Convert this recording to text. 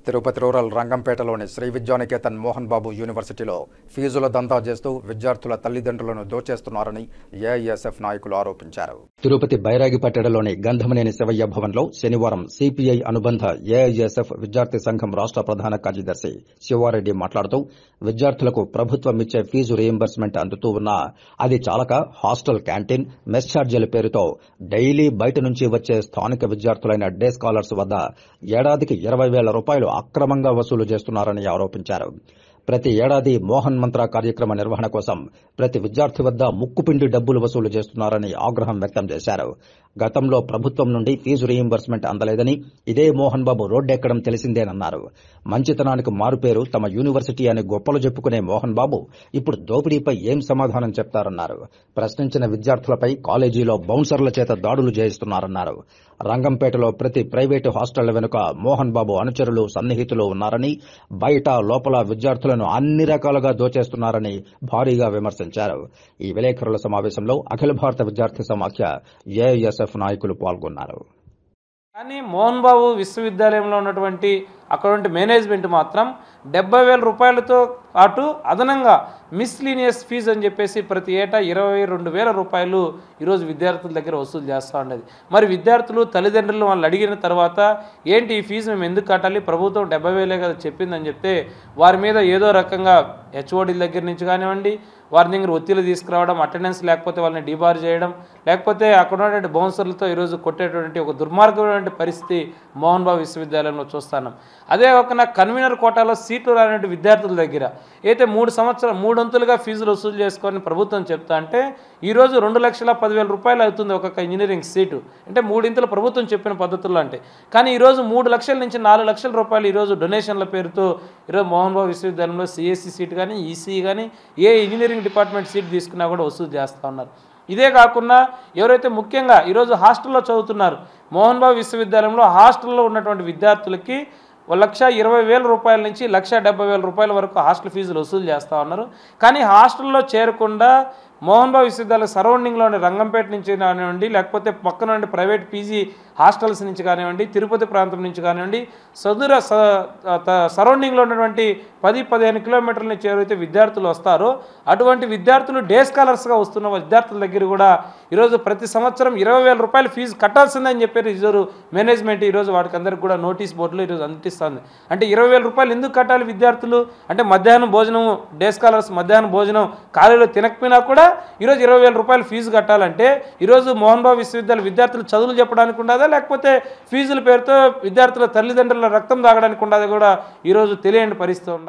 Tirupati rural రంగంపేటలోని శ్రీ విద్యానికేతన్ మోహన్ బాబు యూనివర్సిటీలో ఫీజుల దందా చేస్తూ విద్యార్థుల తల్లిదండ్రులను దోచేస్తున్నారని ఏఐఎస్ఎఫ్ నాయకులు ఆరోపించారు తిరుపతి బైరాగిపట్టెడలోని గంధమనేని శివయ్య భవన్లో శనివారం సిపిఐ అనుబంధ ఏఐఎస్ఎఫ్ విద్యార్థి సంఘం రాష్ట్ర ప్రధాన కార్యదర్శి శివారెడ్డి మాట్లాడుతూ విద్యార్థులకు ప్రభుత్వం ఇచ్చే ఫీజు రియంబర్స్మెంట్ అందుతూ ఉన్నా అది చాలక హాస్టల్ క్యాంటీన్ మెస్ ఛార్జీల పేరుతో డైలీ బయట నుంచి వచ్చే స్థానిక విద్యార్థులైన డే స్కాలర్స్ వద్ద ఏడాదికి ఇరవై వేల రూపాయలు అక్రమంగా వసూలు చేస్తున్నారని ఆరోపించారు ప్రతి ఏడాది మోహన్ మంత్ర కార్యక్రమ నిర్వహణ కోసం ప్రతి విద్యార్థి వద్ద ముక్కుపిండి డబ్బులు వసూలు చేస్తున్నారని ఆగ్రహం వ్యక్తం చేశారు గతంలో ప్రభుత్వం నుండి ఫీజు రీయింబర్స్మెంట్ అందలేదని ఇదే మోహన్ బాబు రోడ్డెక్కడం తెలిసిందేనన్నారు మంచితనానికి మారుపేరు తమ యూనివర్సిటీ అని గొప్పలు చెప్పుకునే మోహన్ బాబు ఇప్పుడు దోపిడీపై ఏం సమాధానం చెప్తారన్నారు ప్రశ్నించిన విద్యార్థులపై కాలేజీలో బౌన్సర్ల చేత దాడులు చేయిస్తున్నారన్నారు రంగంపేటలో ప్రతి ప్రైవేటు హాస్టళ్ల వెనుక మోహన్ బాబు అనుచరులు సన్నిహితులు ఉన్నారని బయట లోపల విద్యార్థులను అన్ని రకాలుగా దోచేస్తున్నారని భారీగా విమర్శించారు ఈ విలేకరుల సమావేశంలో అఖిల భారత విద్యార్థి సమాఖ్య ఏఐఎస్ఎఫ్ నాయకులు పాల్గొన్నారు కానీ మోహన్ బాబు విశ్వవిద్యాలయంలో ఉన్నటువంటి అక్కడ ఉండే మేనేజ్మెంట్ మాత్రం డెబ్బై వేల రూపాయలతో అటు అదనంగా మిస్లీనియస్ ఫీజు అని చెప్పేసి ప్రతి ఏటా ఇరవై రెండు వేల రూపాయలు ఈరోజు విద్యార్థుల దగ్గర వసూలు చేస్తూ ఉండేది మరి విద్యార్థులు తల్లిదండ్రులు వాళ్ళు అడిగిన తర్వాత ఏంటి ఈ ఫీజు మేము ఎందుకు కట్టాలి ప్రభుత్వం డెబ్బై వేలే కదా చెప్పిందని చెప్తే వారి మీద ఏదో రకంగా హెచ్ఓడీల దగ్గర నుంచి కానివ్వండి వారి దగ్గర ఒత్తిడి తీసుకురావడం అటెండెన్స్ లేకపోతే వాళ్ళని డిబార్ చేయడం లేకపోతే అక్కడ ఉన్నటువంటి బౌన్సర్లతో ఈరోజు కొట్టేటువంటి ఒక దుర్మార్గమైనటువంటి పరిస్థితి మోహన్ బాబు విశ్వవిద్యాలయంలో చూస్తున్నాం అదే ఒక నా కన్వీనర్ కోటాలో సీట్లు రానటువంటి విద్యార్థుల దగ్గర అయితే మూడు సంవత్సరాలు మూడొంతులుగా ఫీజులు వసూలు చేసుకొని ప్రభుత్వం చెప్తా అంటే ఈరోజు రెండు లక్షల పదివేల రూపాయలు అవుతుంది ఒక్కొక్క ఇంజనీరింగ్ సీటు అంటే మూడింతలు ప్రభుత్వం చెప్పిన పద్ధతుల్లో అంటే కానీ ఈరోజు మూడు లక్షల నుంచి నాలుగు లక్షల రూపాయలు ఈరోజు డొనేషన్ల పేరుతో ఈరోజు మోహన్ బాబు విశ్వవిద్యాలయంలో సిఎస్సి సీట్ కానీ ఈసీ కానీ ఏ ఇంజనీరింగ్ డిపార్ట్మెంట్ సీట్ తీసుకున్నా కూడా వసూలు చేస్తూ ఉన్నారు ఇదే కాకుండా ఎవరైతే ముఖ్యంగా ఈరోజు హాస్టల్లో చదువుతున్నారు మోహన్ బాబు విశ్వవిద్యాలయంలో హాస్టల్లో ఉన్నటువంటి విద్యార్థులకి ఒక లక్ష ఇరవై వేల రూపాయల నుంచి లక్ష డెబ్బై వేల రూపాయల వరకు హాస్టల్ ఫీజులు వసూలు చేస్తూ ఉన్నారు కానీ హాస్టల్లో చేరకుండా మోహన్ బాబు విశ్వవిద్యాలయం సరౌండింగ్లోని రంగంపేట నుంచి కానివ్వండి లేకపోతే పక్కన ఉండే ప్రైవేట్ పీజీ హాస్టల్స్ నుంచి కానివ్వండి తిరుపతి ప్రాంతం నుంచి కానివ్వండి సదుర సరౌండింగ్లో ఉన్నటువంటి పది పదిహేను కిలోమీటర్ల నుంచి ఎవరైతే విద్యార్థులు వస్తారో అటువంటి విద్యార్థులు డే స్కాలర్స్గా వస్తున్న విద్యార్థుల దగ్గర కూడా ఈరోజు ప్రతి సంవత్సరం ఇరవై వేల రూపాయలు ఫీజు కట్టాల్సిందని చెప్పారు ఈరోజు మేనేజ్మెంట్ ఈరోజు వాటికి అందరికి కూడా నోటీస్ బోర్డులో ఈరోజు అందిస్తుంది అంటే ఇరవై వేల రూపాయలు ఎందుకు కట్టాలి విద్యార్థులు అంటే మధ్యాహ్నం భోజనం డే స్కాలర్స్ మధ్యాహ్నం భోజనం కాలేజీలో తినకపోయినా కూడా ఈరోజు ఇరవై వేల రూపాయలు ఫీజు కట్టాలంటే ఈరోజు మోహన్ బాబు విశ్వవిద్యాలయ విద్యార్థులు చదువులు చెప్పడానికి ఉండదా లేకపోతే ఫీజుల పేరుతో విద్యార్థుల తల్లిదండ్రుల రక్తం తాగడానికి ఉండదా కూడా ఈరోజు తెలియని పరిస్థితి ఉండదు